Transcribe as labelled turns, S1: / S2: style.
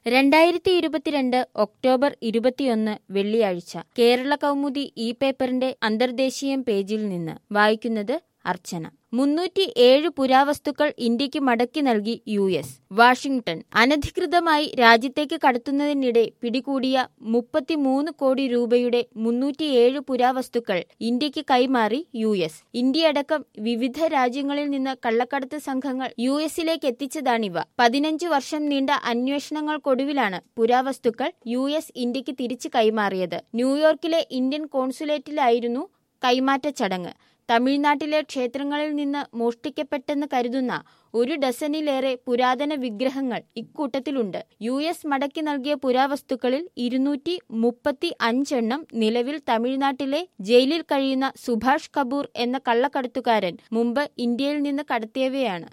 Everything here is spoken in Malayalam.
S1: രണ്ടായിരത്തി ഇരുപത്തിരണ്ട് ഒക്ടോബർ ഇരുപത്തിയൊന്ന് വെള്ളിയാഴ്ച കേരള കൗമുദി ഈ പേപ്പറിന്റെ അന്തർദേശീയം പേജിൽ നിന്ന് വായിക്കുന്നത് അർച്ചന മുന്നൂറ്റി ഏഴ് പുരാവസ്തുക്കൾ ഇന്ത്യക്ക് മടക്കി നൽകി യു എസ് വാഷിംഗ്ടൺ അനധികൃതമായി രാജ്യത്തേക്ക് കടത്തുന്നതിനിടെ പിടികൂടിയ മുപ്പത്തിമൂന്ന് കോടി രൂപയുടെ മുന്നൂറ്റിയേഴ് പുരാവസ്തുക്കൾ ഇന്ത്യക്ക് കൈമാറി യു എസ് ഇന്ത്യയടക്കം വിവിധ രാജ്യങ്ങളിൽ നിന്ന് കള്ളക്കടത്ത് സംഘങ്ങൾ യു എസിലേക്ക് എത്തിച്ചതാണിവ പതിനഞ്ച് വർഷം നീണ്ട അന്വേഷണങ്ങൾക്കൊടുവിലാണ് പുരാവസ്തുക്കൾ യു എസ് ഇന്ത്യക്ക് തിരിച്ചു കൈമാറിയത് ന്യൂയോർക്കിലെ ഇന്ത്യൻ കോൺസുലേറ്റിലായിരുന്നു കൈമാറ്റ ചടങ്ങ് തമിഴ്നാട്ടിലെ ക്ഷേത്രങ്ങളിൽ നിന്ന് മോഷ്ടിക്കപ്പെട്ടെന്ന് കരുതുന്ന ഒരു ഡസനിലേറെ പുരാതന വിഗ്രഹങ്ങൾ ഇക്കൂട്ടത്തിലുണ്ട് യു എസ് മടക്കി നൽകിയ പുരാവസ്തുക്കളിൽ ഇരുന്നൂറ്റി മുപ്പത്തി അഞ്ചെണ്ണം നിലവിൽ തമിഴ്നാട്ടിലെ ജയിലിൽ കഴിയുന്ന സുഭാഷ് കപൂർ എന്ന കള്ളക്കടത്തുകാരൻ മുമ്പ് ഇന്ത്യയിൽ നിന്ന് കടത്തിയവയാണ്